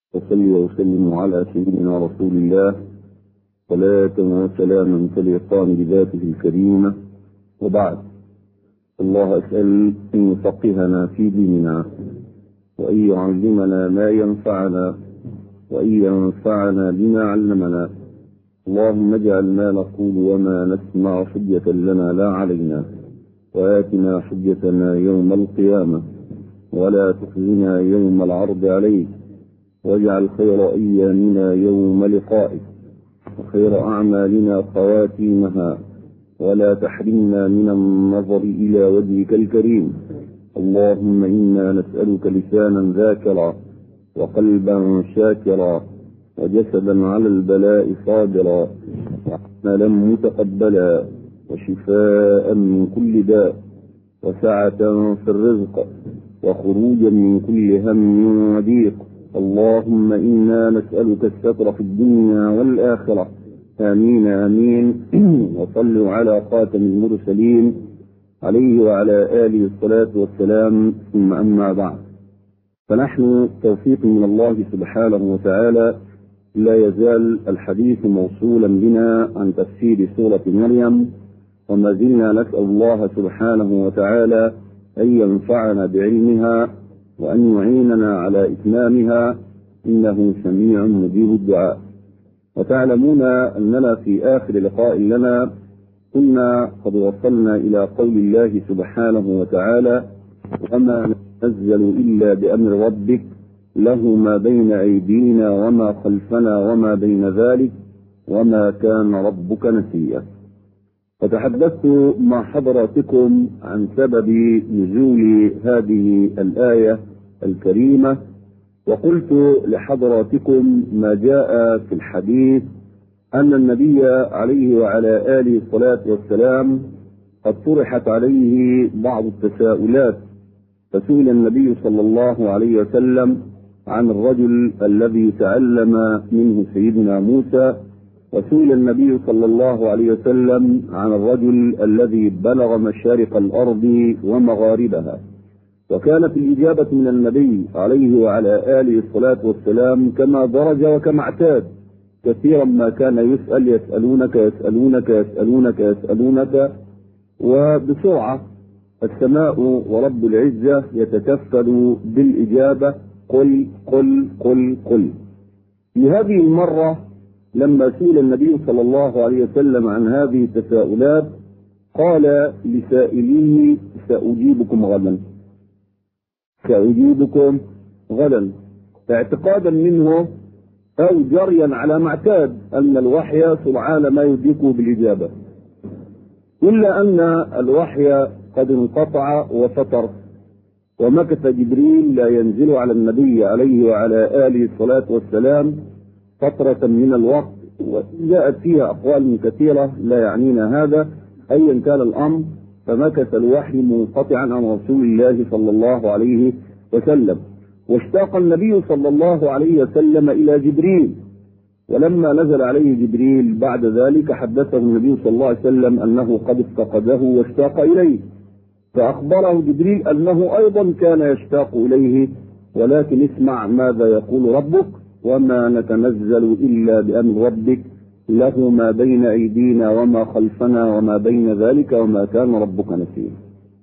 وصلي وسلم على سيدنا رسول الله صلاة وسلاما تليقان بذاته الكريمة وبعد الله أسأل أن يفقهنا في ديننا وأن يعلمنا ما ينفعنا وأن ينفعنا بما علمنا اللهم اجعل ما نقول وما نسمع حجة لنا لا علينا وآتنا حجتنا يوم القيامة ولا تخزنا يوم العرض عليك واجعل خير أيامنا يوم لقائك وخير أعمالنا خواتيمها ولا تحرمنا من النظر إلى وجهك الكريم اللهم إنا نسألك لسانا ذاكرا وقلبا شاكرا وجسدا على البلاء صابرا وعملا متقبلا وشفاء من كل داء وسعة في الرزق وخروجا من كل هم وضيق اللهم إنا نسألك الستر في الدنيا والآخرة آمين آمين وصلوا على خاتم المرسلين عليه وعلى آله الصلاة والسلام ثم أما بعد فنحن توفيق من الله سبحانه وتعالى لا يزال الحديث موصولا بنا عن تفسير سورة مريم وما زلنا نسأل الله سبحانه وتعالى أن ينفعنا بعلمها وأن يعيننا على إتمامها إنه سميع مجيب الدعاء وتعلمون أننا في آخر لقاء لنا كنا قد وصلنا إلى قول الله سبحانه وتعالى وما ننزل إلا بأمر ربك له ما بين أيدينا وما خلفنا وما بين ذلك وما كان ربك نسيا وتحدثت مع حضراتكم عن سبب نزول هذه الآية الكريمة وقلت لحضراتكم ما جاء في الحديث أن النبي عليه وعلى آله الصلاة والسلام قد طرحت عليه بعض التساؤلات فسئل النبي صلى الله عليه وسلم عن الرجل الذي تعلم منه سيدنا موسى وسئل النبي صلى الله عليه وسلم عن الرجل الذي بلغ مشارق الأرض ومغاربها وكانت الإجابة من النبي عليه وعلى آله الصلاة والسلام كما درج وكما اعتاد كثيرا ما كان يسأل يسألونك يسألونك يسألونك يسألونك وبسرعة السماء ورب العزة يتكفل بالإجابة قل قل قل قل في هذه المرة لما سئل النبي صلى الله عليه وسلم عن هذه التساؤلات قال لسائليه سأجيبكم غدا سأجيبكم غدا اعتقادا منه أو جريا على ما اعتاد أن الوحي سرعان ما يدركه بالإجابة إلا أن الوحي قد انقطع وفتر ومكث جبريل لا ينزل على النبي عليه وعلى آله الصلاة والسلام فترة من الوقت وجاءت فيها أقوال كثيرة لا يعنينا هذا أيا كان الأمر فمكث الوحي منقطعا عن رسول الله صلى الله عليه وسلم واشتاق النبي صلى الله عليه وسلم إلى جبريل ولما نزل عليه جبريل بعد ذلك حدثه النبي صلى الله عليه وسلم أنه قد افتقده واشتاق إليه فأخبره جبريل أنه أيضا كان يشتاق إليه ولكن اسمع ماذا يقول ربك وما نتنزل إلا بأمر ربك له ما بين أيدينا وما خلفنا وما بين ذلك وما كان ربك نسيا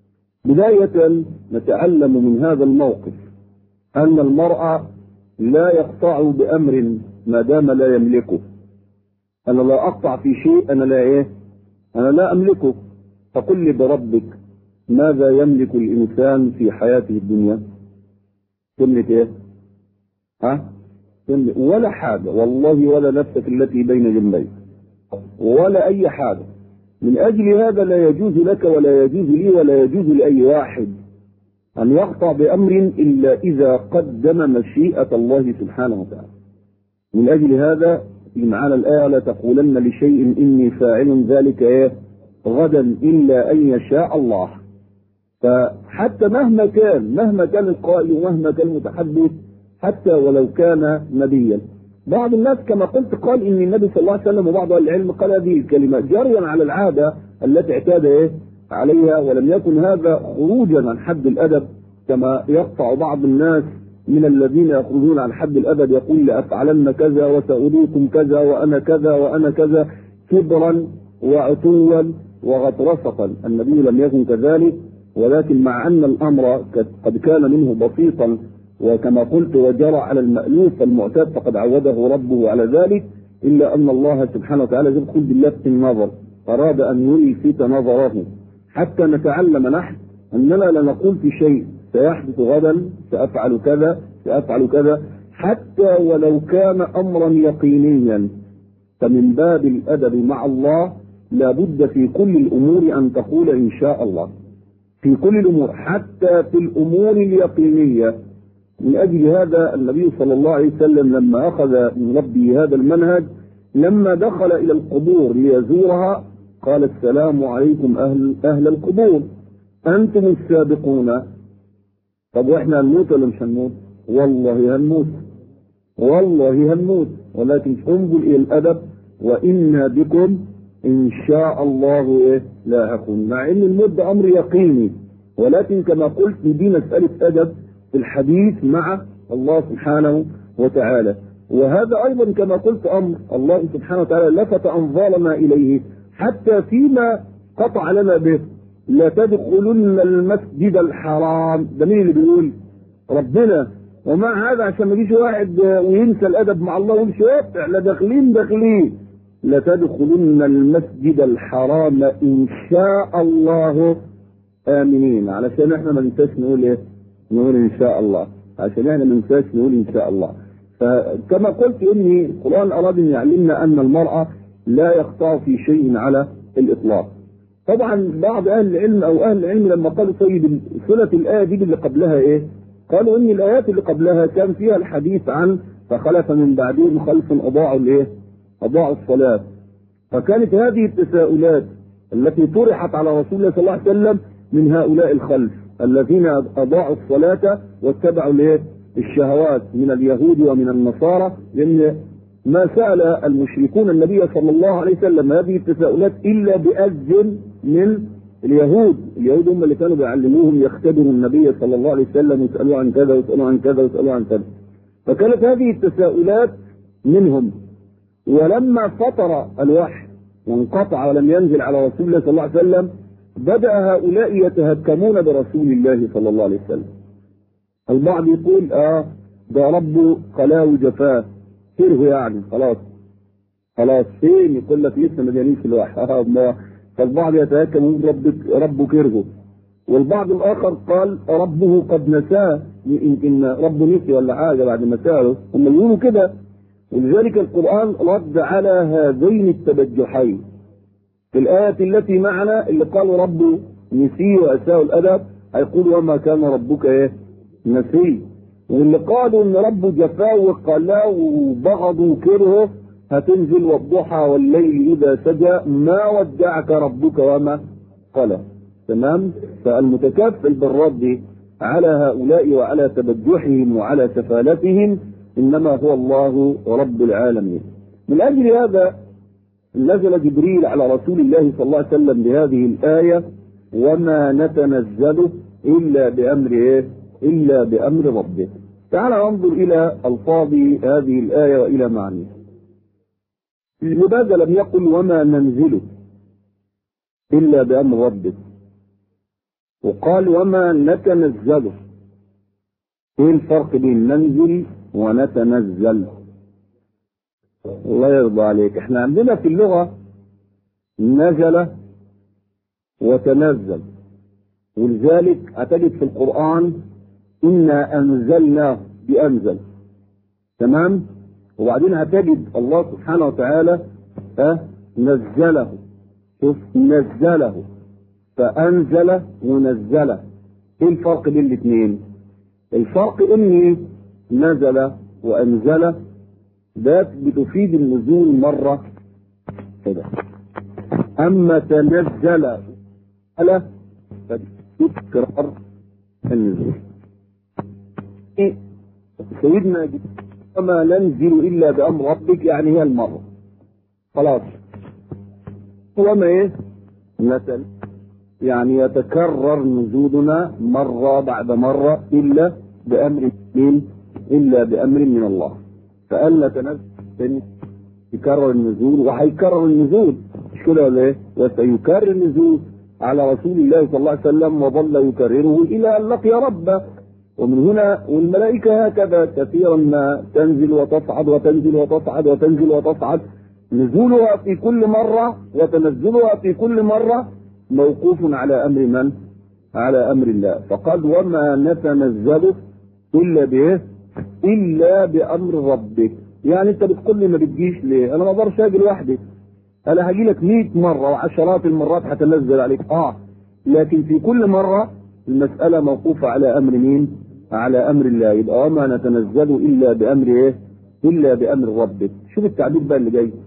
بداية نتعلم من هذا الموقف أن المرأة لا يقطع بأمر ما دام لا يملكه أنا لا أقطع في شيء أنا لا إيه أنا لا أملكه فقل لي بربك ماذا يملك الإنسان في حياته الدنيا كلمة إيه ها ولا حاجة والله ولا نفسك التي بين جنبيك ولا أي حاجة من أجل هذا لا يجوز لك ولا يجوز لي ولا يجوز لأي واحد أن يقطع بأمر إلا إذا قدم مشيئة الله سبحانه وتعالى من أجل هذا في معنى الآية لا تقولن لشيء إني فاعل ذلك إيه غدا إلا أن يشاء الله فحتى مهما كان مهما كان القائل ومهما كان المتحدث حتى ولو كان نبيا بعض الناس كما قلت قال ان النبي صلى الله عليه وسلم وبعض اهل العلم قال هذه الكلمات جريا على العاده التي اعتاد ايه عليها ولم يكن هذا خروجا عن حد الادب كما يقطع بعض الناس من الذين يخرجون عن حد الأبد يقول لأفعلن كذا وسأريكم كذا وأنا كذا وأنا كذا كبرا وعتوا وغطرسة النبي لم يكن كذلك ولكن مع أن الأمر قد كان منه بسيطا وكما قلت وجرى على المألوف المعتاد فقد عوده ربه على ذلك إلا أن الله سبحانه وتعالى زي قل بلفت النظر أراد أن يلفت نظره حتى نتعلم نحن أننا لا نقول في شيء سيحدث غدا سأفعل كذا سأفعل كذا حتى ولو كان أمرا يقينيا فمن باب الأدب مع الله لابد في كل الأمور أن تقول إن شاء الله في كل الأمور حتى في الأمور اليقينية من أجل هذا النبي صلى الله عليه وسلم لما أخذ من ربه هذا المنهج لما دخل إلى القبور ليزورها قال السلام عليكم أهل, أهل القبور أنتم السابقون طب وإحنا هنموت ولا مش هنموت والله هنموت والله هنموت ولكن انظر إلى الأدب وإنا بكم إن شاء الله إيه لاحقون مع إن الموت ده أمر يقيني ولكن كما قلت دي مسألة أدب في الحديث مع الله سبحانه وتعالى وهذا أيضا كما قلت أمر الله سبحانه وتعالى لفت أنظارنا إليه حتى فيما قطع لنا به لا تدخلن المسجد الحرام ده مين اللي بيقول ربنا ومع هذا عشان ما يجيش واحد وينسى الادب مع الله ويمشي احنا داخلين داخلين لتدخلن المسجد الحرام ان شاء الله امنين علشان احنا ما ننساش نقول ايه نقول ان شاء الله عشان احنا ما ننساش نقول ان شاء الله فكما قلت اني القران اراد ان يعلمنا ان المراه لا يقطع في شيء على الاطلاق طبعا بعض اهل العلم او اهل العلم لما قالوا طيب صله الايه دي اللي قبلها ايه قالوا ان الايات اللي قبلها كان فيها الحديث عن فخلف من بعدهم خلف اضاعوا الايه اضاعوا الصلاه فكانت هذه التساؤلات التي طرحت على رسول الله صلى الله عليه وسلم من هؤلاء الخلف الذين اضاعوا الصلاه واتبعوا الايه الشهوات من اليهود ومن النصارى لان ما سال المشركون النبي صلى الله عليه وسلم هذه التساؤلات الا باذن من اليهود اليهود هم اللي كانوا بيعلموهم يختبروا النبي صلى الله عليه وسلم ويسالوه عن كذا ويسالوه عن كذا ويسالوه عن كذا فكانت هذه التساؤلات منهم ولما فطر الوحي وانقطع ولم ينزل على رسول الله صلى الله عليه وسلم بدا هؤلاء يتهكمون برسول الله صلى الله عليه وسلم البعض يقول اه ده ربه قلاه جفاه كره يعني خلاص خلاص فين يقول لك لسه ما جانيش الوحي اه الله فالبعض يتهكم ويقول ربك ربه كرهه والبعض الاخر قال ربه قد نساه يمكن ربه نسي ولا حاجه بعد ما ساله هم يقولوا كده ولذلك القران رد على هذين التبجحين في الآية التي معنا اللي قالوا ربه نسي وأساء الأدب هيقول وما كان ربك إيه؟ نسي واللي قالوا إن ربه جفاه وقلاه وبغضه وكرهه هتنزل والضحى والليل إذا سجى ما ودعك ربك وما قلى تمام فالمتكفل بالرد على هؤلاء وعلى تبجحهم وعلى سفالتهم إنما هو الله رب العالمين من أجل هذا نزل جبريل على رسول الله صلى الله عليه وسلم بهذه الآية وما نتنزل إلا بأمر إيه؟ إلا بأمر ربه تعال انظر إلى ألفاظ هذه الآية وإلى معانيها لماذا لم يقل وما ننزل إلا بأمر ربك وقال وما نتنزل ايه الفرق بين ننزل ونتنزل الله يرضى عليك احنا عندنا في اللغة نزل وتنزل ولذلك هتجد في القرآن إنا أنزلناه بأنزل تمام وبعدين هتجد الله سبحانه وتعالى أه نزله شوف نزله فأنزل ونزله ايه الفرق بين الاثنين الفرق ان نزل وأنزل ده بتفيد النزول مرة كده أما تنزل ألا فتكرر النزول سيدنا وما ننزل إلا بأمر ربك يعني هي المرة خلاص وما إيه نزل يعني يتكرر نزولنا مرة بعد مرة إلا بأمر من إلا بأمر من الله فقال نتنزل يكرر النزول وهيكرر النزول مش كده ولا ايه؟ وسيكرر النزول على رسول الله صلى الله عليه وسلم وظل يكرره إلى أن لقي ربه ومن هنا والملائكة هكذا كثيرا ما تنزل وتصعد وتنزل وتصعد وتنزل وتصعد نزولها في كل مرة وتنزلها في كل مرة موقوف على أمر من؟ على أمر الله فقال وما نتنزل إلا بإيه؟ إلا بأمر ربك يعني أنت بتقول لي ما بتجيش ليه؟ أنا ما أقدرش أجي لوحدي أنا هجي لك 100 مرة وعشرات المرات هتنزل عليك آه لكن في كل مرة المسألة موقوفة على أمر مين؟ على أمر الله يبقى وما نتنزل إلا بأمر إيه؟ إلا بأمر ربك شوف التعبير بقى اللي جاي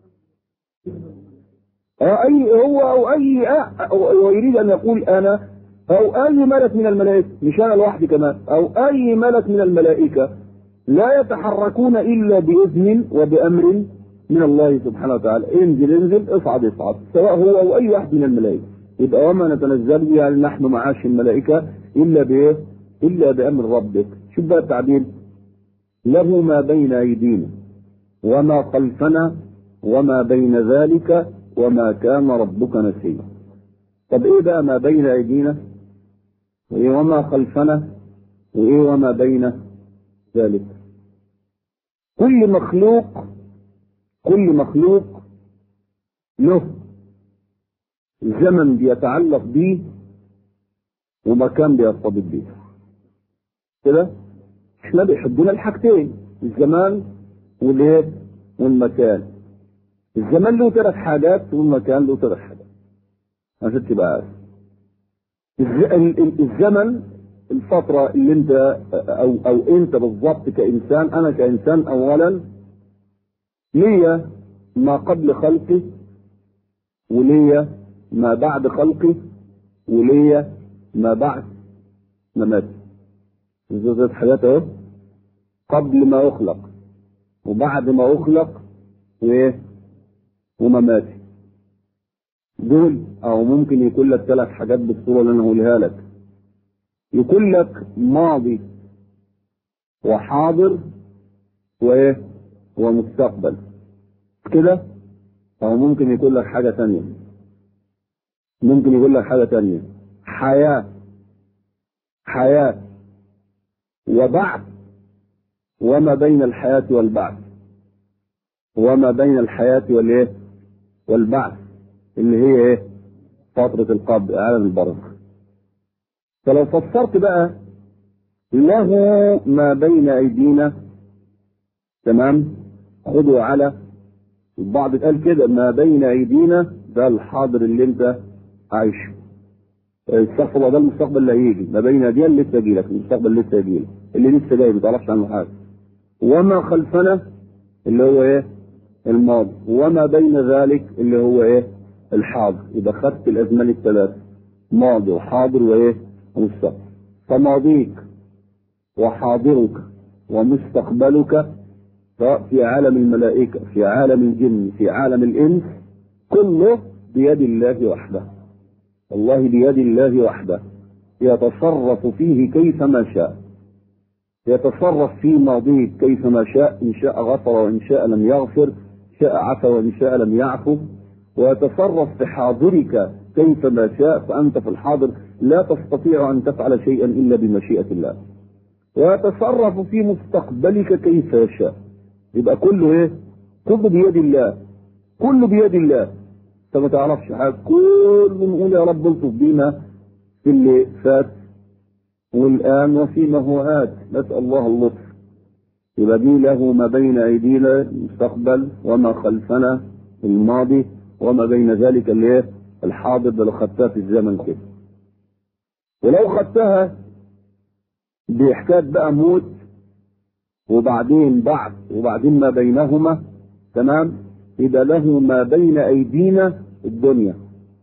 أو أي هو أو أي ويريد أن يقول أنا أو أي ملك من الملائكة مش أنا لوحدي كمان أو أي ملك من الملائكة لا يتحركون إلا بإذن وبأمر من الله سبحانه وتعالى انزل انزل اصعد اصعد سواء هو أو أي واحد من الملائكة يبقى وما نتنزل يعني نحن معاش الملائكة إلا بإيه؟ إلا بأمر ربك شوف بقى التعبير له ما بين أيدينا وما خلفنا وما بين ذلك وما كان ربك نسيا طب ايه بقى ما بين ايدينا وايه وما خلفنا وايه وما بين ذلك كل مخلوق كل مخلوق له زمن بيتعلق بيه ومكان بيرتبط بيه كده احنا بيحبونا الحاجتين الزمان والايه والمكان الزمان له ثلاث حاجات والمكان له ثلاث حاجات عشان تبقى عارف الزمن الفترة اللي انت او او انت بالضبط كانسان انا كانسان اولا ليا ما قبل خلقي وليا ما بعد خلقي وليا ما بعد مماتي ثلاث حاجات اهو قبل ما اخلق وبعد ما اخلق وايه ومماتي دول او ممكن يكون لك ثلاث حاجات بالصوره اللي انا هقولها لك يكون لك ماضي وحاضر وايه ومستقبل كده او ممكن يكون لك حاجه ثانيه ممكن يقول لك حاجه ثانيه حياه حياه وبعد وما بين الحياه والبعث وما بين الحياه والايه والبعث اللي هي ايه فترة القبر عالم البرزخ فلو فسرت بقى له ما بين ايدينا تمام خدوا على البعض قال كده ما بين ايدينا ده الحاضر اللي انت عايشه استغفر الله ده المستقبل اللي هيجي ما بين ايدينا اللي لسه يجي لك المستقبل لسه يجي لك اللي لسه جاي ما تعرفش عنه حاجه وما خلفنا اللي هو ايه الماضي وما بين ذلك اللي هو ايه الحاضر يبقى خدت الازمان الثلاثه ماضي وحاضر وايه ومستقبل فماضيك وحاضرك ومستقبلك سواء في عالم الملائكه في عالم الجن في عالم الانس كله بيد الله وحده والله بيد الله وحده يتصرف فيه كيفما شاء يتصرف في ماضيك كيفما شاء ان شاء غفر وان شاء لم يغفر شاء عفى وان شاء لم يعفو ويتصرف في حاضرك كيفما شاء فأنت في الحاضر لا تستطيع أن تفعل شيئا إلا بمشيئة الله ويتصرف في مستقبلك كيف يشاء يبقى كله إيه؟ كله بيد الله كله بيد الله أنت ما تعرفش حاجة كل نقول يا رب الطف بينا في اللي فات والآن وفيما هو آت نسأل الله اللطف يبقى دي له ما بين أيدينا المستقبل وما خلفنا الماضي وما بين ذلك اللي ايه الحاضر ده لو خدتها في الزمن كده ولو خدتها بحكايه بقى موت وبعدين بعد وبعدين ما بينهما تمام يبقى له ما بين ايدينا الدنيا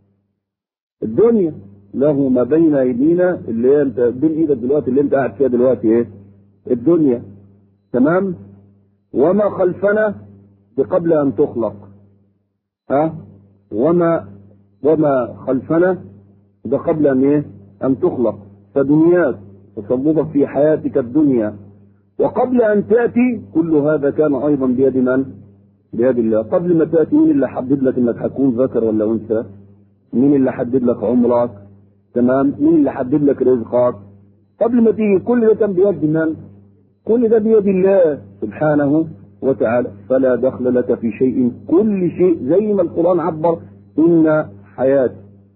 الدنيا له ما بين ايدينا اللي هي انت بين ايدك دلوقتي اللي انت قاعد فيها دلوقتي ايه الدنيا تمام وما خلفنا بقبل ان تخلق ها وما وما خلفنا ده قبل ان ايه ان تخلق فدنياك تصببك في حياتك الدنيا وقبل أن تأتي كل هذا كان أيضا بيد من؟ بيد الله قبل ما تأتي مين اللي حدد لك إنك هتكون ذكر ولا أنثى؟ مين اللي حدد لك عمرك؟ تمام؟ مين اللي حدد لك رزقك؟ قبل ما تيجي كل ده كان بيد من؟ كل ده بيد الله سبحانه وتعالى فلا دخل لك في شيء كل شيء زي ما القرآن عبر إن حياتي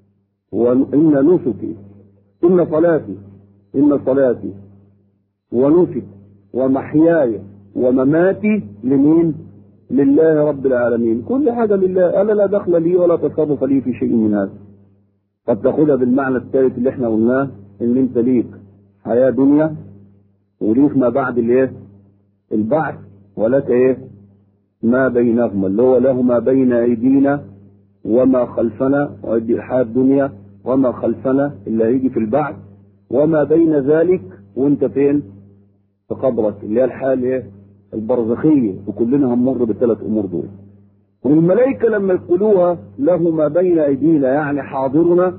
وإن نسكي إن صلاتي إن صلاتي ونسك ومحياي ومماتي لمين؟ لله رب العالمين كل حاجة لله أنا لا دخل لي ولا تصرف لي في شيء من هذا قد تاخدها بالمعنى الثالث اللي احنا قلناه ان انت ليك حياة دنيا وليك ما بعد الايه البعث ولك ايه ما بينهما اللي هو له ما بين ايدينا وما خلفنا وادي الحياة الدنيا وما خلفنا اللي هيجي في البعث وما بين ذلك وانت فين في قبرك اللي هي الحياة الايه البرزخية وكلنا هنمر بالثلاث امور دول والملائكة لما يقولوها له ما بين ايدينا يعني حاضرنا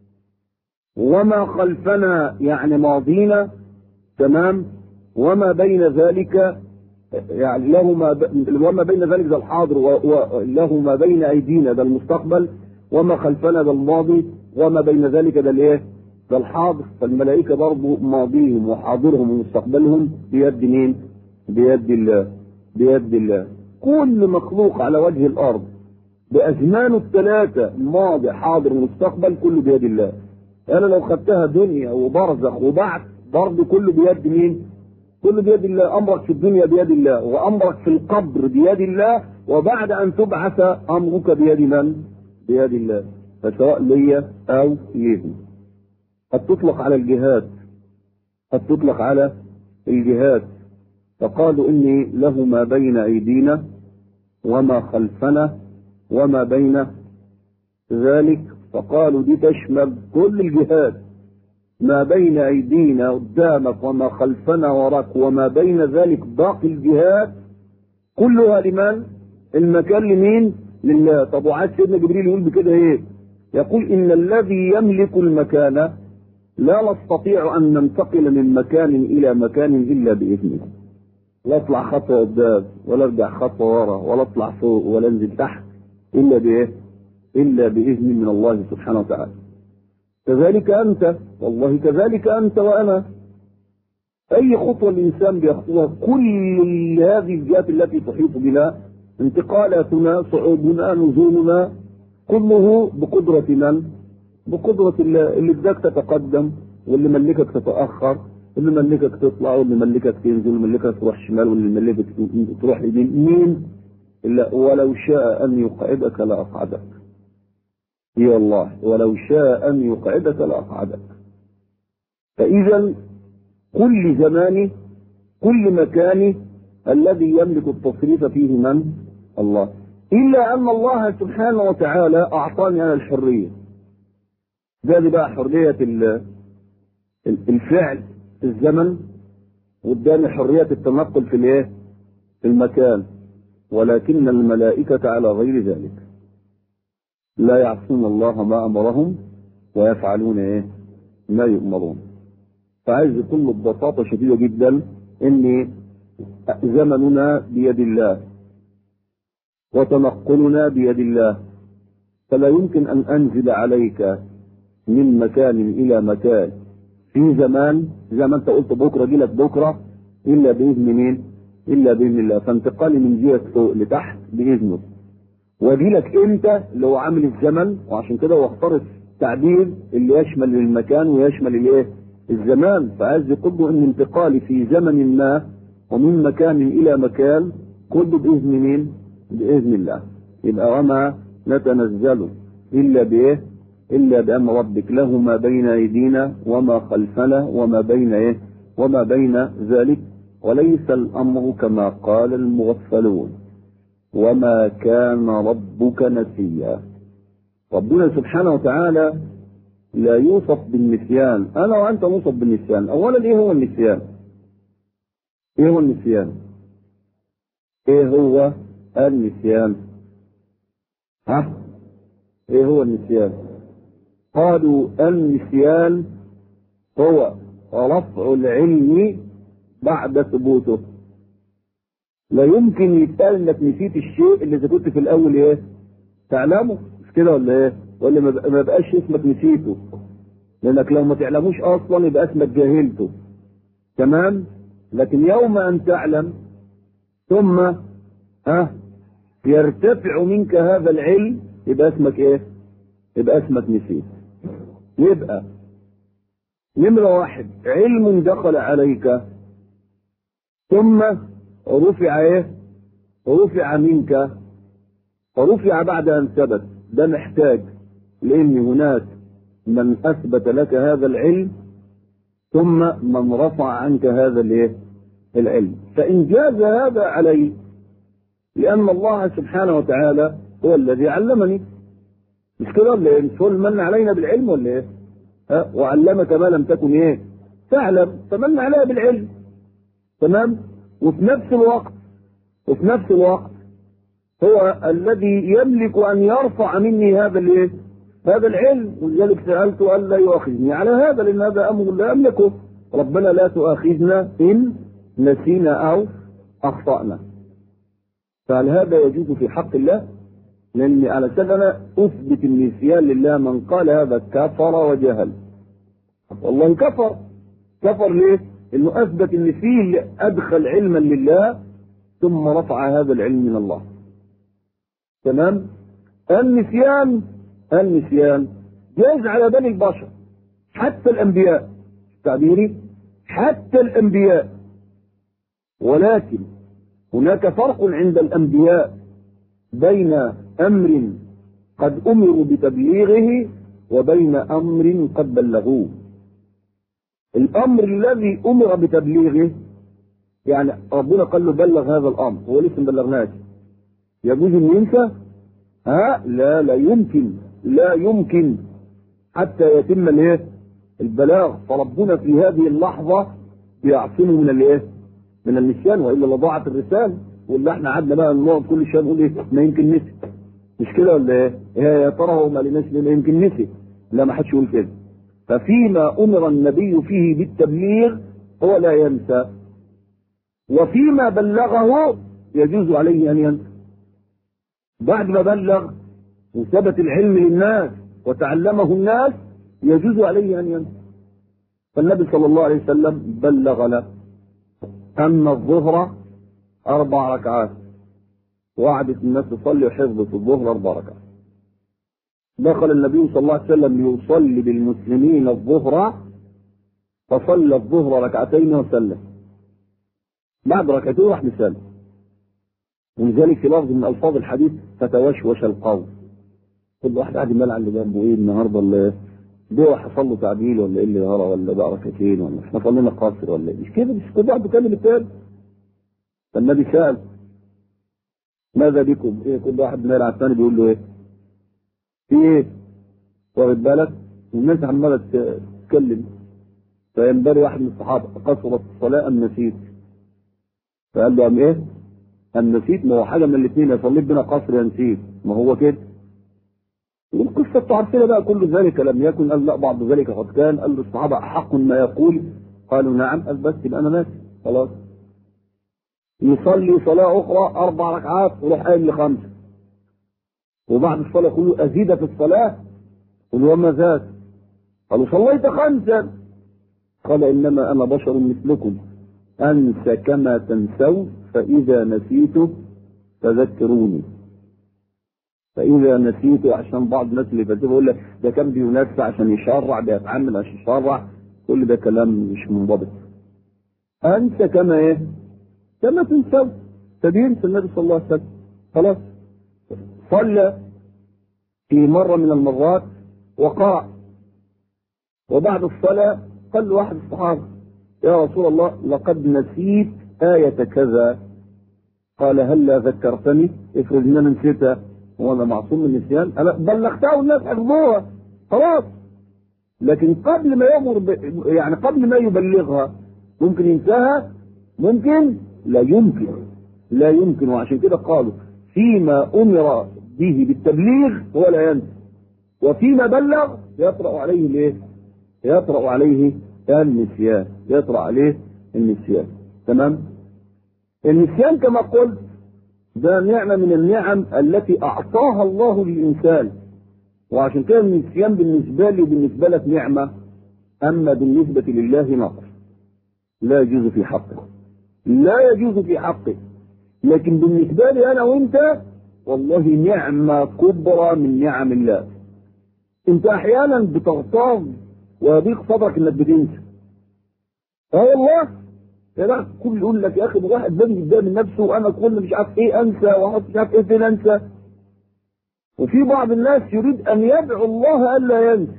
وما خلفنا يعني ماضينا تمام وما بين ذلك يعني له ما ب... وما بين ذلك ده الحاضر وله ما بين ايدينا ده المستقبل وما خلفنا ده الماضي وما بين ذلك ده الايه؟ ده الحاضر فالملائكه برضه ماضيهم وحاضرهم ومستقبلهم بيد مين؟ بيد الله بيد الله كل مخلوق على وجه الارض بازمانه الثلاثه ماضي حاضر مستقبل كله بيد الله انا لو خدتها دنيا وبرزخ وبعث برضه كله بيد مين؟ كله بيد الله امرك في الدنيا بيد الله وامرك في القبر بيد الله وبعد ان تبعث امرك بيد من؟ بيد الله فسواء ليا او ليهم قد تطلق على الجهاد قد تطلق على الجهاد فقالوا اني له ما بين ايدينا وما خلفنا وما بين ذلك فقالوا دي تشمل كل الجهاد ما بين ايدينا قدامك وما خلفنا وراك وما بين ذلك باقي الجهاد كلها لمن؟ المكان لمين؟ لله طب وعاد سيدنا جبريل يقول بكده ايه؟ يقول ان الذي يملك المكان لا نستطيع ان ننتقل من مكان الى مكان الا باذنه لا اطلع خطوه قدام ولا ارجع خطوه ورا ولا اطلع فوق ولا انزل تحت الا بايه؟ الا باذن من الله سبحانه وتعالى كذلك أنت والله كذلك أنت وأنا أي خطوة الإنسان بيخطوها كل هذه الجهات التي تحيط بنا انتقالاتنا صعودنا نزولنا كله بقدرة من؟ بقدرة الله اللي اداك تتقدم واللي ملكك تتأخر اللي ملكك تطلع واللي ملكك تنزل واللي ملكك تروح شمال واللي ملكك تروح يمين مين؟ إلا ولو شاء أن يقعدك لأقعدك هي والله ولو شاء أن يقعدك لأقعدك فإذا كل زمان كل مكان الذي يملك التصريف فيه من؟ الله إلا أن الله سبحانه وتعالى أعطاني أنا الحرية ده دي بقى حرية الفعل في الزمن واداني حرية التنقل في الايه؟ في المكان ولكن الملائكة على غير ذلك لا يعصون الله ما امرهم ويفعلون ايه ما يؤمرون فعايز كل ببساطة شديدة جدا ان زمننا بيد الله وتنقلنا بيد الله فلا يمكن ان انزل عليك من مكان الى مكان في زمان زي ما انت قلت بكره جي لك بكره الا باذن مين؟ الا باذن الله فانتقالي من جهه فوق لتحت باذنه واجي لك امتى اللي هو عامل الزمن وعشان كده هو اختار التعبير اللي يشمل المكان ويشمل الايه؟ الزمان فعايز يقول ان انتقالي في زمن ما ومن مكان الى مكان كله باذن مين؟ باذن الله يبقى وما نتنزل الا بايه؟ الا بامر ربك له ما بين ايدينا وما خلفنا وما بين ايه؟ وما بين ذلك وليس الامر كما قال المغفلون وما كان ربك نسيا ربنا سبحانه وتعالى لا يوصف بالنسيان انا وانت نوصف بالنسيان اولا ايه هو النسيان ايه هو النسيان ايه هو النسيان ها ايه هو النسيان قالوا النسيان هو رفع العلم بعد ثبوته لا يمكن يتقال انك نسيت الشيء اللي اذا كنت في الاول ايه تعلمه مش كده ولا ايه ولا ما بقاش اسمك نسيته لانك لو ما تعلموش اصلا يبقى اسمك جاهلته تمام لكن يوم ان تعلم ثم ها يرتفع منك هذا العلم يبقى اسمك ايه يبقى اسمك نسيت يبقى نمرة واحد علم دخل عليك ثم رفع ايه رفع منك فرفع بعد ان ثبت ده محتاج لان هناك من اثبت لك هذا العلم ثم من رفع عنك هذا الايه العلم فان جاز هذا علي لان الله سبحانه وتعالى هو الذي علمني مش كده ولا ايه مش هو من علينا بالعلم ولا ايه ها وعلمك ما لم تكن ايه تعلم فمن علينا بالعلم تمام وفي نفس الوقت وفي نفس الوقت هو الذي يملك ان يرفع مني هذا الايه هذا العلم ولذلك سالت الا يؤاخذني على هذا لان هذا امر لا املكه ربنا لا تؤاخذنا ان نسينا او اخطانا فهل هذا يجوز في حق الله لان على انا اثبت النسيان لله من قال هذا كفر وجهل والله كفر كفر ليه انه اثبت ان فيه ادخل علما لله ثم رفع هذا العلم من الله تمام النسيان النسيان جاز على بني البشر حتى الانبياء تعبيري حتى الانبياء ولكن هناك فرق عند الانبياء بين امر قد امروا بتبليغه وبين امر قد بلغوه الامر الذي امر بتبليغه يعني ربنا قال له بلغ هذا الامر هو لسه ما بلغناش يجوز ان ينسى ها لا لا يمكن لا يمكن حتى يتم الايه البلاغ فربنا في هذه اللحظه بيعصمه من الايه من النسيان والا لضاعت الرساله واللي احنا قعدنا بقى نقعد كل شويه نقول ايه ما يمكن نسي مش كده ولا ايه؟ يا ترى هو ما لناش ما يمكن نسي لا ما حدش يقول كده ففيما امر النبي فيه بالتبليغ هو لا ينسى وفيما بلغه يجوز عليه ان ينسى بعد ما بلغ وثبت العلم للناس وتعلمه الناس يجوز عليه ان ينسى فالنبي صلى الله عليه وسلم بلغنا ان الظهر اربع ركعات وقعدت الناس تصلي وحفظت الظهر اربع ركعات دخل النبي صلى الله عليه وسلم ليصلي بالمسلمين الظهر فصلى الظهر ركعتين وسلم بعد ركعتين راح مسلم ولذلك في لفظ من الفاظ الحديث فتوشوش القوم كل واحد قاعد يمال على اللي جنبه ايه النهارده اللي ده حصل له تعديل ولا ايه اللي هرى ولا بقى ركعتين ولا احنا صلينا قاصر ولا ايه مش كده مش كل واحد بيكلم التاني فالنبي سال ماذا بكم؟ ايه كل واحد من على الثاني بيقول له ايه؟ في ايه؟ واخد بالك؟ والناس عماله تتكلم فينبغي واحد من الصحابه قصرت الصلاه ام نسيت؟ فقال له ام ايه؟ ام نسيت؟ ما هو حاجه من الاثنين يا صليت بنا قصر يا نسيت ما هو كده والقصه تعرفنا بقى كل ذلك لم يكن قال لا بعض ذلك قد كان قال للصحابه احق ما يقول قالوا نعم قال بس يبقى انا ناسي خلاص يصلي صلاة أخرى أربع ركعات ويروح قايم لخمسة وبعد الصلاة كله أزيد في الصلاة قل وما زاد قالوا صليت خمسا قال إنما أنا بشر مثلكم أنسى كما تنسون فإذا نسيت فذكروني فإذا نسيت عشان بعض الناس اللي فاتوا يقول لك ده كان بينسى عشان يشرع بيتعمل عشان يشرع كل ده كلام مش منضبط أنسى كما إيه؟ كما تنسوا فبينسى النبي صلى الله عليه وسلم خلاص صلى في مرة من المرات وقع وبعد الصلاة قال له واحد الصحابة يا رسول الله لقد نسيت آية كذا قال هلا ذكرتني افرض ان انا نسيتها وانا معصوم من النسيان انا بلغتها والناس حفظوها خلاص لكن قبل ما يامر ب... يعني قبل ما يبلغها ممكن ينساها ممكن لا يمكن لا يمكن وعشان كده قالوا فيما امر به بالتبليغ هو لا ينسى وفيما بلغ يطرأ عليه الايه؟ يطرأ عليه النسيان يطرأ عليه النسيان تمام النسيان كما قلت ده نعمة من النعم التي أعطاها الله للإنسان وعشان كده النسيان بالنسبة لي وبالنسبة لك نعمة أما بالنسبة لله نقص لا يجوز في حقه لا يجوز في حقه لكن بالنسبة لي أنا وأنت والله نعمة كبرى من نعم الله أنت أحيانا بتغتاظ ويضيق صدرك إنك بتنسى اه والله يا لا كل يقول لك يا اخي الواحد لازم يتضايق من نفسه وانا كل مش عارف ايه انسى واحط مش عارف ايه فين انسى وفي بعض الناس يريد ان يدعو الله الا ينسى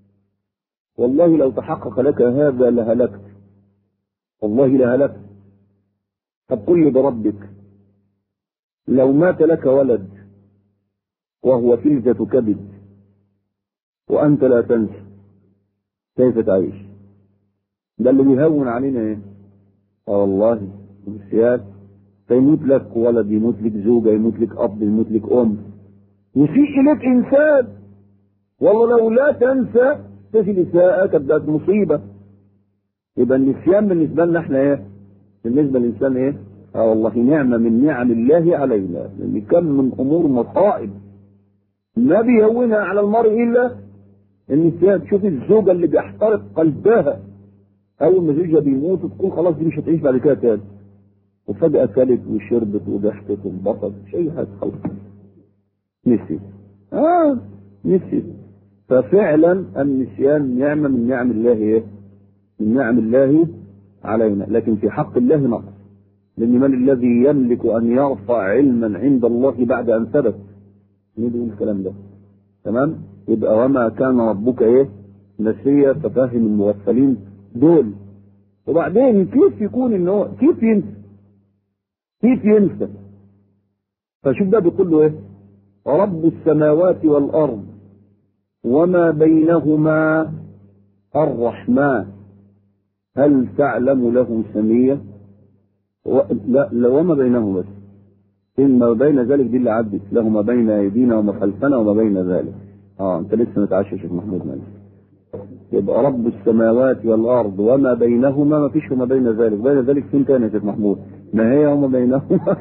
والله لو تحقق لك هذا لهلكت والله لهلكت طب قل لي بربك لو مات لك ولد وهو فلذة كبد وأنت لا تنسى كيف تعيش ده اللي بيهون علينا ايه اه والله السياد فيموت لك ولد يموت لك زوجة يموت لك أب يموت لك أم يسيء إليك إنسان والله لو لا تنسى تجد إساءة كانت مصيبة يبقى النسيان بالنسبة لنا احنا ايه بالنسبة للإنسان ايه اه والله نعمة من نعم الله علينا لأن كم من أمور مصائب ما بيهونها على المرء إلا النسيان شوف الزوجة اللي بيحترق قلبها أول ما زوجها بيموت تقول خلاص دي مش هتعيش بعد كده تاني وفجأة كلت وشربت وضحكت وانبسطت مش أي حاجة خلاص نسيت آه نسيت ففعلا النسيان نعمة من نعم الله إيه؟ من نعم الله علينا لكن في حق الله نقص لأن من الذي يملك أن يرفع علما عند الله بعد أن ثبت ندعو الكلام ده تمام يبقى وما كان ربك ايه نسيا تفهم المغفلين دول وبعدين كيف يكون ان هو كيف ينسى كيف ينسى فشوف ده بيقول له ايه رب السماوات والارض وما بينهما الرحمن هل تعلم له سمية و... لا, لا وما بينهما بس إن ما بين ذلك دي اللي عدت له ما بين أيدينا وما خلفنا وما بين ذلك اه انت لسه متعشى يا شيخ محمود مالك يبقى رب السماوات والارض وما بينهما ما فيش وما بين ذلك بين ذلك فين تاني يا شيخ محمود ما هي وما بينهما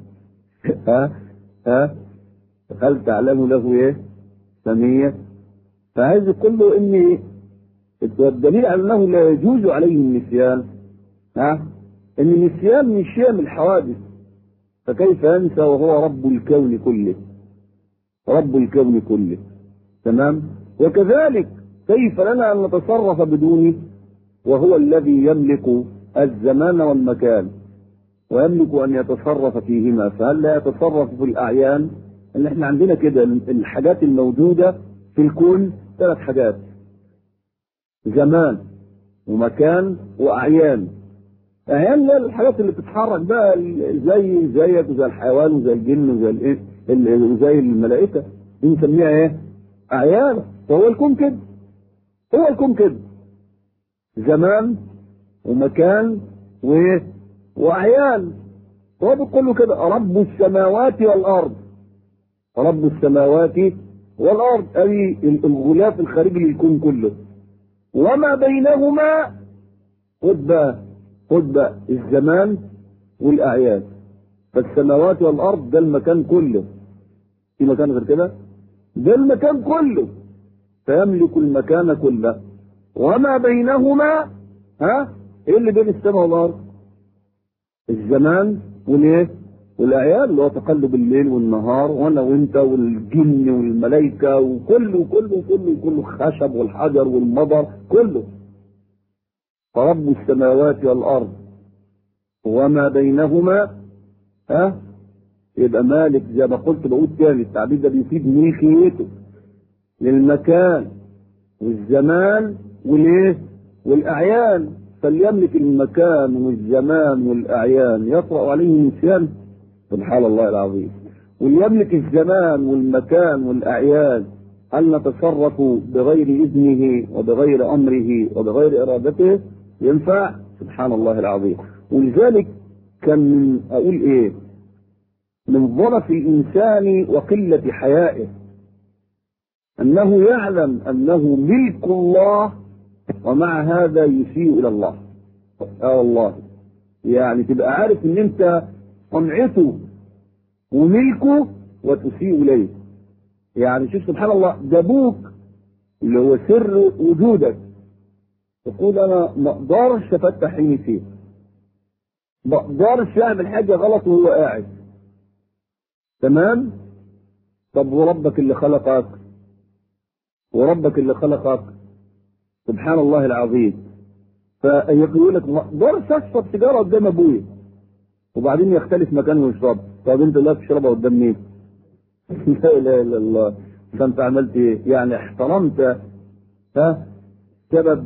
ها ها هل تعلم له ايه سمية فعايز يقول له ان الدليل على انه لا يجوز عليه النسيان ها ان النسيان من شيء من الحوادث فكيف ينسى وهو رب الكون كله رب الكون كله تمام وكذلك كيف لنا ان نتصرف بدونه وهو الذي يملك الزمان والمكان ويملك ان يتصرف فيهما فهل لا يتصرف في الاعيان ان احنا عندنا كده الحاجات الموجوده في الكون ثلاث حاجات زمان ومكان واعيان اعيان لا الحاجات اللي بتتحرك بقى زي زيك وزي الحيوان وزي الجن وزي الايه وزي الملائكه دي نسميها ايه اعيان وهو الكون كده هو الكون كده زمان ومكان و... واعيان هو بيقول له كده رب السماوات والارض رب السماوات والارض اي الغلاف الخارجي للكون كله وما بينهما خد بقى خد بقى الزمان والاعيان فالسماوات والارض ده المكان كله في مكان غير كده ده المكان كله فيملك المكان كله وما بينهما ها ايه اللي بين السماء والارض الزمان والايه والاعيان اللي هو تقلب الليل والنهار وانا وانت والجن والملائكه وكله كله كله كله خشب والحجر والمطر كله فرب السماوات والارض وما بينهما ها يبقى مالك زي ما قلت بقول تاني التعبير ده بيفيد ملكيته للمكان والزمان والايه والاعيان فليملك المكان والزمان والاعيان يطرا عليه النسيان سبحان الله العظيم وليملك الزمان والمكان والاعيان هل نتصرف بغير اذنه وبغير امره وبغير ارادته ينفع سبحان الله العظيم ولذلك كان من اقول ايه من ضعف الانسان وقله حيائه انه يعلم انه ملك الله ومع هذا يسيء الى الله اه والله يعني تبقى عارف ان انت صنعته وملكه وتسيء اليه يعني شوف سبحان الله ده ابوك اللي هو سر وجودك تقول انا ما اقدرش افتح عيني فيه ما اقدرش اعمل حاجه غلط وهو قاعد تمام طب وربك اللي خلقك وربك اللي خلقك سبحان الله العظيم فيقول لك ما اقدرش اشرب سيجاره قدام ابويا وبعدين يختلف مكانه ويشرب طب انت لا تشربها قدام مين؟ لا اله الا الله فانت عملت ايه؟ يعني احترمت ها سبب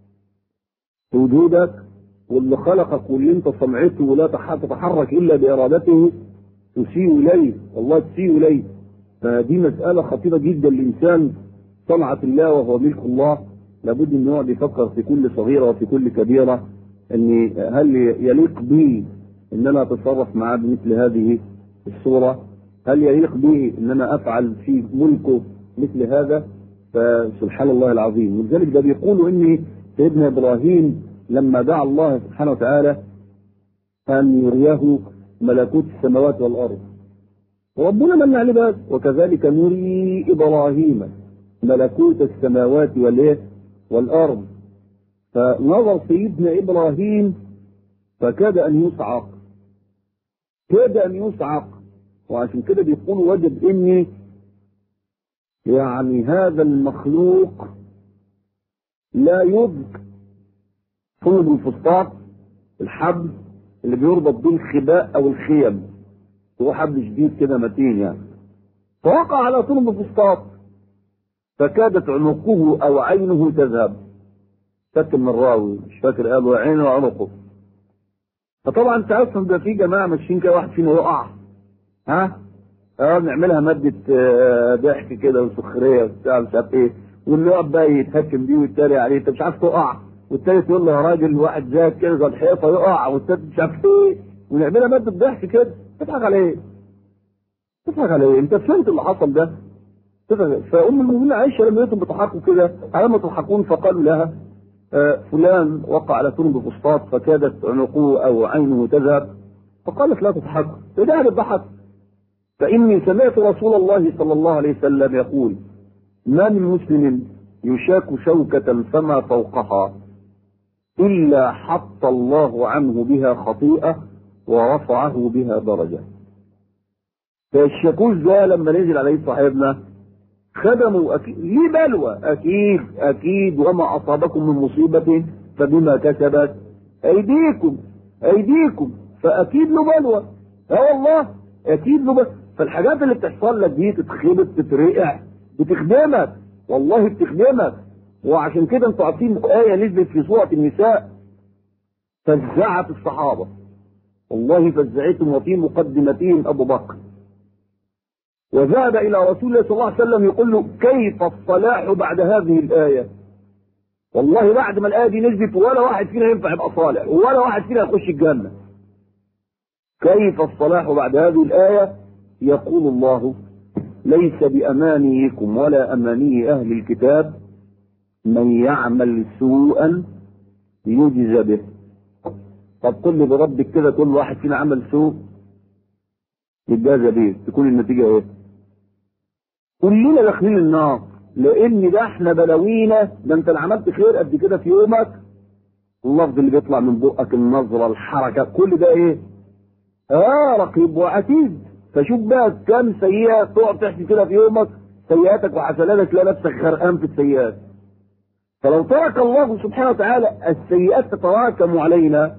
وجودك واللي خلقك واللي انت صنعته ولا تتحرك الا بارادته تسيء اليه والله تسيء اليه فدي مساله خطيره جدا الانسان صنعه الله وهو ملك الله لابد ان هو يفكر في كل صغيره وفي كل كبيره ان هل يليق بي ان انا اتصرف معاه بمثل هذه الصوره هل يليق به ان انا افعل في ملكه مثل هذا فسبحان الله العظيم ولذلك ده بيقولوا ان سيدنا ابراهيم لما دعا الله سبحانه وتعالى ان يريه ملكوت السماوات والارض وربنا من عليه بس وكذلك نري ابراهيم ملكوت السماوات والايه والارض فنظر سيدنا ابراهيم فكاد ان يصعق كاد ان يصعق وعشان كده بيقول وجد ان يعني هذا المخلوق لا يدرك صلب الفسطاط الحبل اللي بيربط بيه الخباء او الخيم هو حبل شديد كده متين يعني فوقع على طلب الفسطاط فكادت عنقه او عينه تذهب فك من الراوي مش فاكر قال عينه وعنقه فطبعا انت اصلا ده في جماعه ماشيين كده واحد فينا يقع ها اه نعملها ماده آه ضحك كده وسخريه وبتاع مش عارف ايه واللي يقعد بقى يتهكم بيه ويتريق عليه انت مش عارف تقع والتالت يقول له يا راجل واحد زيك كده زي الحيطه يقع والتالت مش عارف ايه ونعملها ماده ضحك كده تضحك على ايه؟ تضحك على ايه؟ انت فهمت اللي حصل ده؟ فام المؤمنين عائشه لما لقيتهم بيضحكوا كده على ما تضحكون فقالوا لها آه فلان وقع على ترب فسطاط فكادت عنقه او عينه تذهب فقالت لا تضحكوا فجعل الضحك فاني سمعت رسول الله صلى الله عليه وسلم يقول ما من مسلم يشاك شوكة فما فوقها إلا حط الله عنه بها خطيئة ورفعه بها درجة فالشاكوش ده لما نزل عليه صاحبنا خدموا أكيد ليه بلوى أكيد أكيد وما أصابكم من مصيبة فبما كسبت أيديكم أيديكم فأكيد له بلوى اه والله أكيد له بلوى فالحاجات اللي بتحصل لك دي تتخبط تترقع بتخدمك والله بتخدمك وعشان كده انتوا عارفين آية نزلت في سورة النساء فزعت الصحابة والله فزعتهم وفي مقدمتهم أبو بكر وذهب إلى رسول الله صلى الله عليه وسلم يقول له كيف الصلاح بعد هذه الآية والله بعد ما الآية دي نزلت ولا واحد فينا ينفع يبقى صالح ولا واحد فينا يخش الجنة كيف الصلاح بعد هذه الآية يقول الله ليس بأمانيكم ولا أماني أهل الكتاب من يعمل سوءا يجز به طب قل لي بربك كده كل واحد فينا عمل سوء يتجازى به تكون النتيجة ايه كلنا داخلين النار لان ده احنا بلاوينا ده انت اللي عملت خير قد كده في يومك اللفظ اللي بيطلع من بقك النظرة الحركة كل ده ايه اه رقيب وعتيد فشوف بقى كم سيئة تقعد تحكي كده في يومك سيئاتك وحسناتك تلاقي نفسك غرقان في السيئات فلو ترك الله سبحانه وتعالى السيئات تتراكم علينا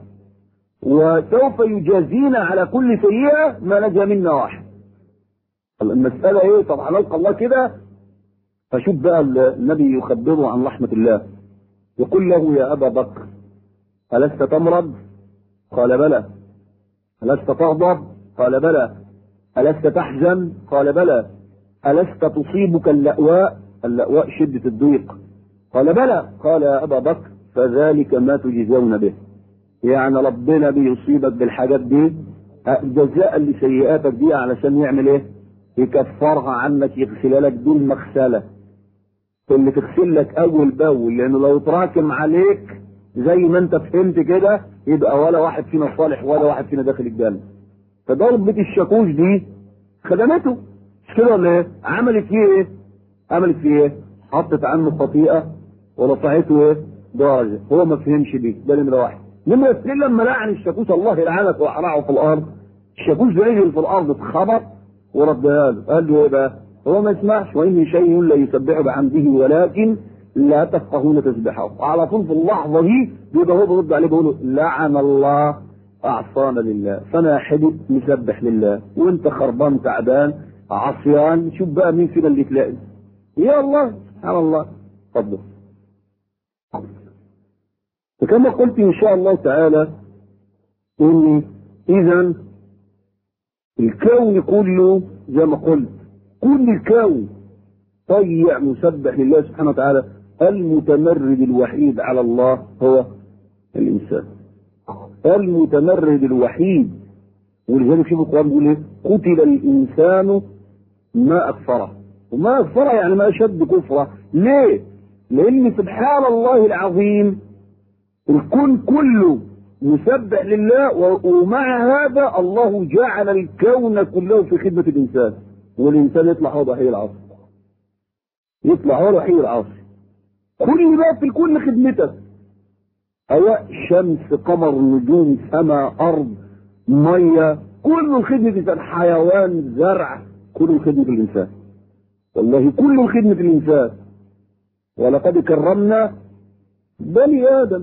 وسوف يجازينا على كل سيئة ما نجا منا واحد المسألة ايه طبعا نلقى الله كده فشوف بقى النبي يخبره عن رحمة الله يقول له يا أبا بكر ألست تمرض قال بلى ألست تغضب قال بلى ألست تحزن قال بلى ألست تصيبك اللأواء اللأواء شدة الضيق قال بلى قال يا أبا بكر فذلك ما تجزون به يعني ربنا بيصيبك بالحاجات دي جزاء لسيئاتك دي علشان يعمل ايه يكفرها عنك يغسل لك دون مغسلة اللي تغسل لك اول باول لانه لو تراكم عليك زي ما انت فهمت كده يبقى ولا واحد فينا صالح ولا واحد فينا داخل الجنه فضربة الشاكوش دي خدمته مش كده ولا ايه؟ عملت فيه ايه؟ عملت فيه ايه؟ حطت عنه خطيئه ورفعته ايه؟ درجه هو ما فهمش دي ده نمره واحد نمره اثنين لما لعن الشاكوش الله يلعنك واحرعه في الارض الشاكوش ده يجري في الارض اتخبط وردها له قال له ايه بقى؟ هو ما يسمعش وان من شيء لا يسبح بحمده ولكن لا تفقهون تسبحه على طول في اللحظه دي بيبقى هو بيرد عليه بيقول له لعن الله اعصانا لله فانا حدث مسبح لله وانت خربان تعبان عصيان شوف بقى مين فينا اللي تلاقي يا الله سبحان الله اتفضل فكما قلت ان شاء الله تعالى ان اذا الكون كله زي ما قلت كل الكون طيع مسبح لله سبحانه وتعالى المتمرد الوحيد على الله هو الانسان المتمرد الوحيد ولذلك شوف القران بيقول ايه قتل الانسان ما اكفره وما اكفره يعني ما اشد كفره ليه لان سبحان الله العظيم الكون كله مسبح لله ومع هذا الله جعل الكون كله في خدمة الإنسان والإنسان يطلع هو ضحية العصر يطلع هو ضحية العصر كل بقى في الكون لخدمتك هواء شمس قمر نجوم سماء أرض مية كله خدمة الإنسان حيوان زرع كله خدمة الإنسان والله كله خدمة الإنسان ولقد كرمنا بني آدم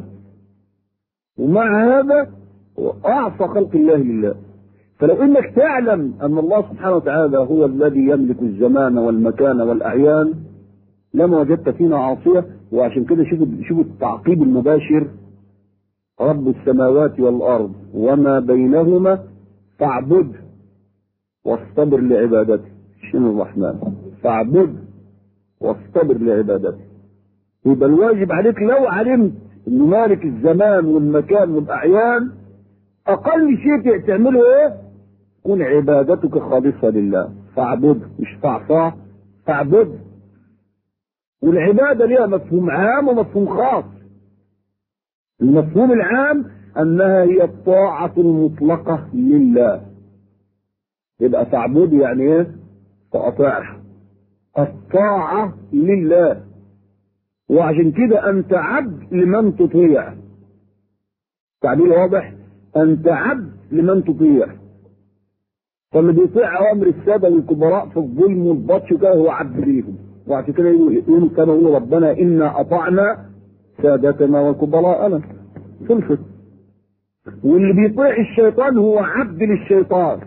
ومع هذا أعصى خلق الله لله فلو انك تعلم ان الله سبحانه وتعالى هو الذي يملك الزمان والمكان والاعيان لما وجدت فينا عاصيه وعشان كده شوف شوف التعقيب المباشر رب السماوات والارض وما بينهما فاعبد واصطبر لعبادته شنو الرحمن فاعبد واصطبر لعبادته يبقى الواجب عليك لو علمت انه مالك الزمان والمكان والاعيان اقل شيء تعمله ايه تكون عبادتك خالصة لله فاعبد مش فاعصاه فاعبد والعبادة ليها مفهوم عام ومفهوم خاص المفهوم العام انها هي الطاعة المطلقة لله يبقى تعبد يعني ايه فاطيعها الطاعة لله وعشان كده انت عبد لمن تطيع تعبير واضح انت عبد لمن تطيع فاللي بيطيع اوامر الساده والكبراء في الظلم والبطش كده هو عبد ليهم وعشان كده يقولوا كما يقول ربنا انا اطعنا سادتنا وكبراءنا خلصت واللي بيطيع الشيطان هو عبد للشيطان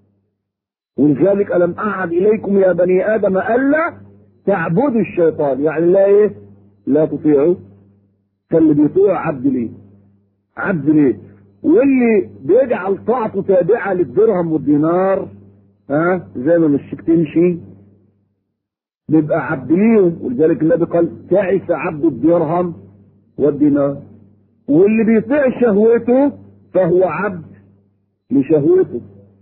ولذلك الم اعد اليكم يا بني ادم الا تعبدوا الشيطان يعني لا ايه لا تطيعوا فاللي بيطيع عبد ليه عبد ليه واللي بيجعل طاعته تابعة للدرهم والدينار ها زي ما مشيك تمشي بيبقى عبد ليهم ولذلك النبي قال تعس عبد الدرهم والدينار واللي بيطيع شهوته فهو عبد لشهوته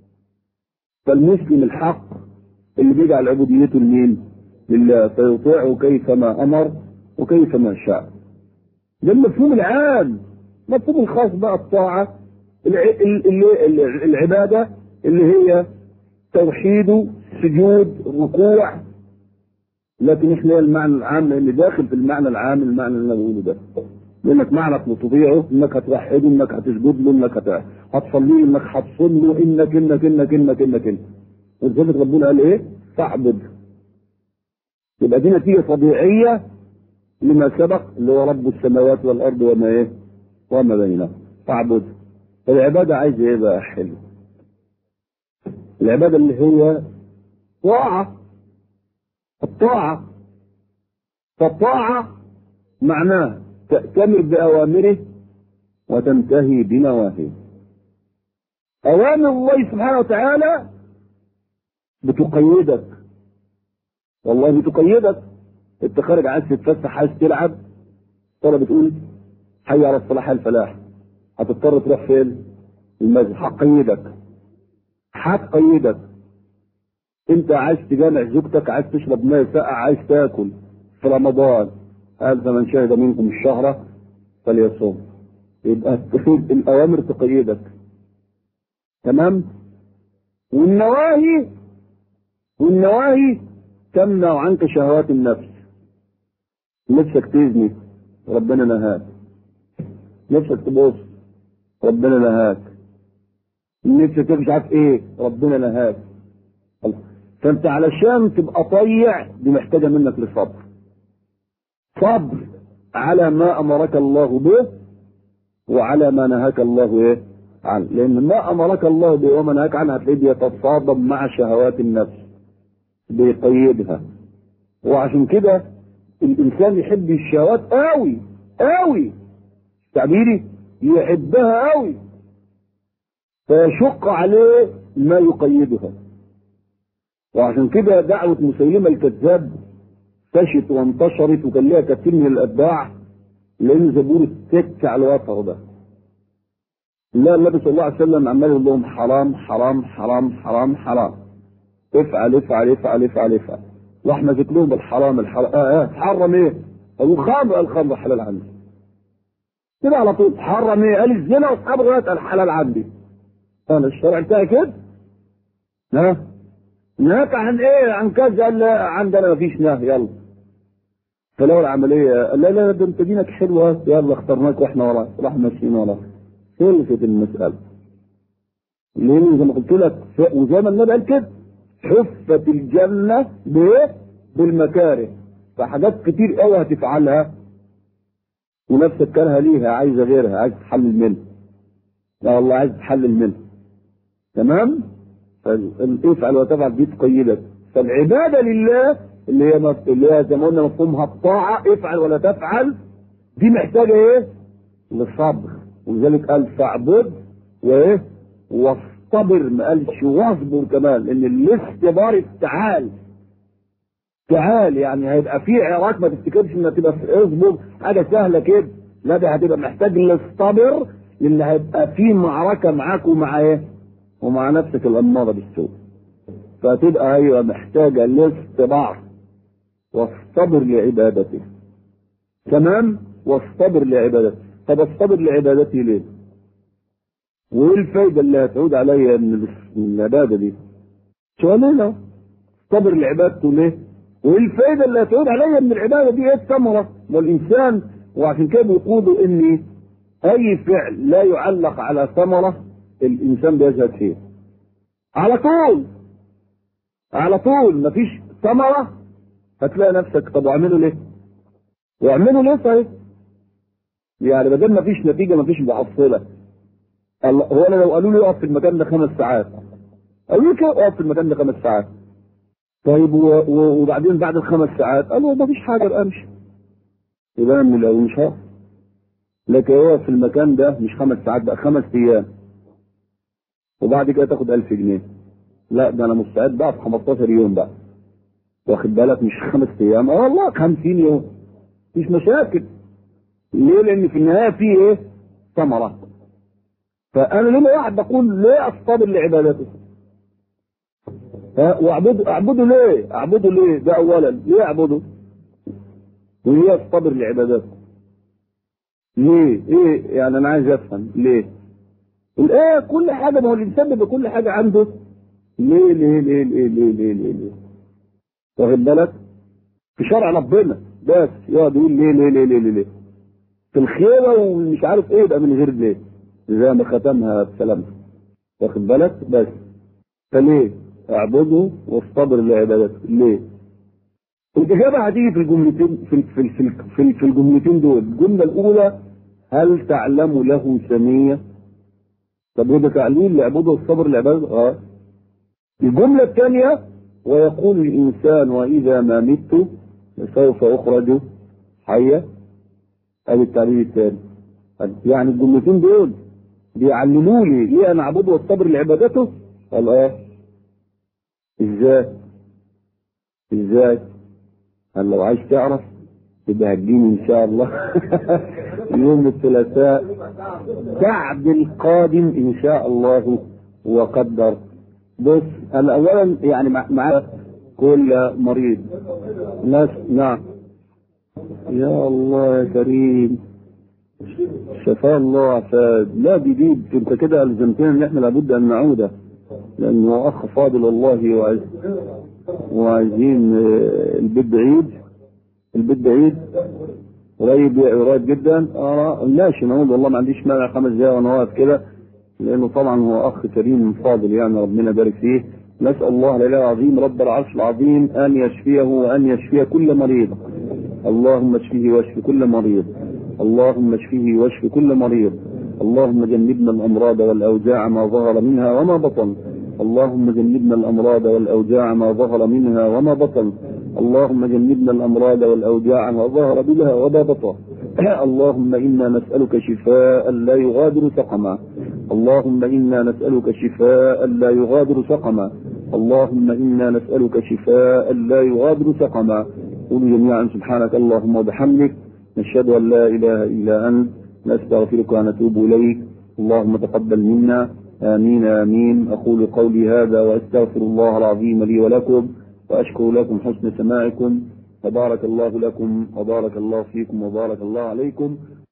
فالمسلم الحق اللي بيجعل عبوديته لمين؟ لله فيطيعه كيفما امر وكيفما شاء ده المفهوم العام المفهوم الخاص بقى الطاعة العبادة اللي هي توحيد سجود ركوع لكن احنا المعنى العام اللي داخل في المعنى العام المعنى اللي انا بقوله ده لانك معنى تطيعه انك هتوحده انك هتسجد له انك هتصلي انك هتصل له انك انك انك انك انك انك ولذلك ربنا قال ايه؟ فاعبد يبقى دي نتيجه طبيعيه لما سبق اللي هو رب السماوات والارض وما ايه؟ وما بينهم فاعبد العبادة عايزة ايه بقى حلو العبادة اللي هي طاعة الطاعة فالطاعة معناه تأتمر بأوامره وتنتهي بنواهيه أوامر الله سبحانه وتعالى بتقيدك والله بتقيدك انت خارج عايز تتفسح عايز تلعب ترى بتقول حي على الصلاح الفلاح هتضطر تروح فين؟ المسجد هتقيدك هتقيدك انت عايز تجامع زوجتك عايز تشرب ماء ساقع عايز تاكل في رمضان قال فمن شهد منكم الشهر فليصم يبقى الأوامر تقيدك تمام والنواهي والنواهي تمنع عنك شهوات النفس نفسك تزني ربنا نهاك نفسك تبص ربنا نهاك نفسك مش عارف ايه ربنا نهاك فانت علشان تبقى طيع دي محتاجه منك لصبر صبر على ما امرك الله به وعلى ما نهاك الله ايه عنه لان ما امرك الله به وما نهاك عنه هتلاقيه بيتصادم مع شهوات النفس بيقيدها وعشان كده الانسان يحب الشهوات قوي قوي تعبيري يحبها قوي فيشق عليه ما يقيدها وعشان كده دعوة مسيلمة الكذاب فشت وانتشرت وكان لها كثير من الاتباع لان زبور السك على الوتر ده لا النبي صلى الله عليه وسلم عمال يقول لهم حرام حرام حرام حرام حرام افعل افعل افعل افعل افعل راح ماسك لهم بالحرام الحرام اه اه حرم ايه؟ قالوا خمر الخمر حلال عندي كده على طول حرم ايه؟ قال الزنا واصحاب الروايات الحلال عندي انا الشرع بتاعي كده ها نهاك عن ايه عن كذا قال لا عندنا مفيش نهي يلا فلو العمليه لا لا ده انت دينك حلوه يلا اخترناك واحنا وراك راح ماشيين وراك خلصت المساله لان زي ما قلت لك وزي ما النبي قال كده حفت الجنه بايه؟ بالمكاره فحاجات كتير قوي هتفعلها ونفسك كارهه ليها عايزه غيرها عايز تحلل منها لا والله عايز تحلل منها تمام؟ افعل وتفعل دي تقيدك فالعبادة لله اللي هي مف... اللي هي زي ما قلنا مفهومها الطاعة افعل ولا تفعل دي محتاجة ايه؟ للصبر ولذلك قال فاعبد وايه؟ واصطبر ما قالش واصبر كمان لان الاختبار تعال تعال يعني هيبقى في عراك ما تفتكرش انها تبقى في اصبر حاجة سهلة كده لا ده هتبقى محتاج للصبر لان هيبقى في معركة معاك ومع ايه؟ ومع نفسك الأمارة بالسوء فتبقى هي محتاجة لاستباع واصطبر لعبادته تمام واصطبر لعبادته طب اصطبر لعبادتي ليه وايه الفايدة اللي هتعود عليا من العبادة دي سؤالين اهو اصطبر لعبادته ليه وايه الفايدة اللي هتعود عليا من العبادة دي ايه الثمرة والانسان وعشان كده بيقولوا ان اي فعل لا يعلق على ثمره الانسان بيزهد فيه على طول على طول مفيش ثمرة هتلاقي نفسك طب واعمله ليه؟ واعمله ليه طيب؟ يعني بدل مفيش نتيجة مفيش محصلة هو انا لو قالوا لي اقف في المكان ده خمس ساعات قالوا لي كده اقف في المكان ده خمس ساعات طيب وبعدين بعد الخمس ساعات قالوا مفيش حاجة بقى امشي يبقى من الاول مش هقف لكن هو في المكان ده مش خمس ساعات بقى خمس ايام وبعد كده تاخد 1000 جنيه لا ده انا مستعد بقى في 15 يوم بقى واخد بالك مش خمس ايام اه والله 50 يوم مش مشاكل ليه لان في النهايه في ايه ثمره فانا لما واحد بقول ليه اصطبر لعبادته ها واعبده اعبده ليه اعبده ليه ده اولا ليه اعبده وليه اصطبر لعبادته ليه ايه يعني انا عايز افهم ليه الايه كل حاجه ما هو الانسان بيبقى كل حاجه عنده ليه ليه ليه ليه ليه ليه ليه, ليه. واخد بالك في شرع ربنا بس يقعد يقول ليه ليه ليه ليه ليه, ليه. في الخيره ومش عارف ايه يبقى من غير ليه زي ما ختمها بسلامته واخد بالك بس فليه اعبده واصطبر لعبادته ليه الإجابة هتيجي في الجملتين في في في, في, في الجملتين دول، الجملة الأولى هل تعلم له سمية؟ طب وده تعليل لعبده الصبر العبادة؟ اه. الجملة الثانية ويقول الإنسان وإذا ما مت سوف أخرج حيا. هذا التعليل الثاني. يعني الجملتين دول بيعلموا لي ليه أنا أعبده والصبر لعبادته؟ قال اه. ازاي؟ ازاي؟ قال لو عايز تعرف يبقى هتجيني ان شاء الله يوم الثلاثاء بعد القادم ان شاء الله وقدر بص انا اولا يعني مع كل مريض ناس نعم يا الله يا كريم شفاء الله عفاد لا دي دي انت كده الزمتنا ان احنا لابد ان نعود لانه اخ فاضل والله وعايز وعايزين آه، البيت بعيد البيت بعيد قريب قريب جدا اه ماشي نقول والله ما عنديش مانع خمس دقايق وانا واقف كده لانه طبعا هو اخ كريم فاضل يعني ربنا يبارك فيه نسال الله الاله العظيم رب العرش العظيم ان يشفيه وان يشفي كل مريض اللهم اشفيه واشف كل مريض اللهم اشفيه واشف كل مريض اللهم جنبنا الامراض والاوجاع ما ظهر منها وما بطن اللهم جنبنا الامراض والاوجاع ما ظهر منها وما بطن اللهم جنبنا الامراض والاوجاع ما ظهر منها وما بطن اللهم انا نسالك شفاء لا يغادر سقما اللهم انا نسالك شفاء لا يغادر سقما اللهم انا نسالك شفاء لا يغادر سقما قولوا جميعا سبحانك اللهم وبحمدك نشهد ان لا اله الا انت نستغفرك ونتوب اليك اللهم تقبل منا امين امين اقول قولي هذا واستغفر الله العظيم لي ولكم واشكر لكم حسن سماعكم وبارك الله لكم وبارك الله فيكم وبارك الله عليكم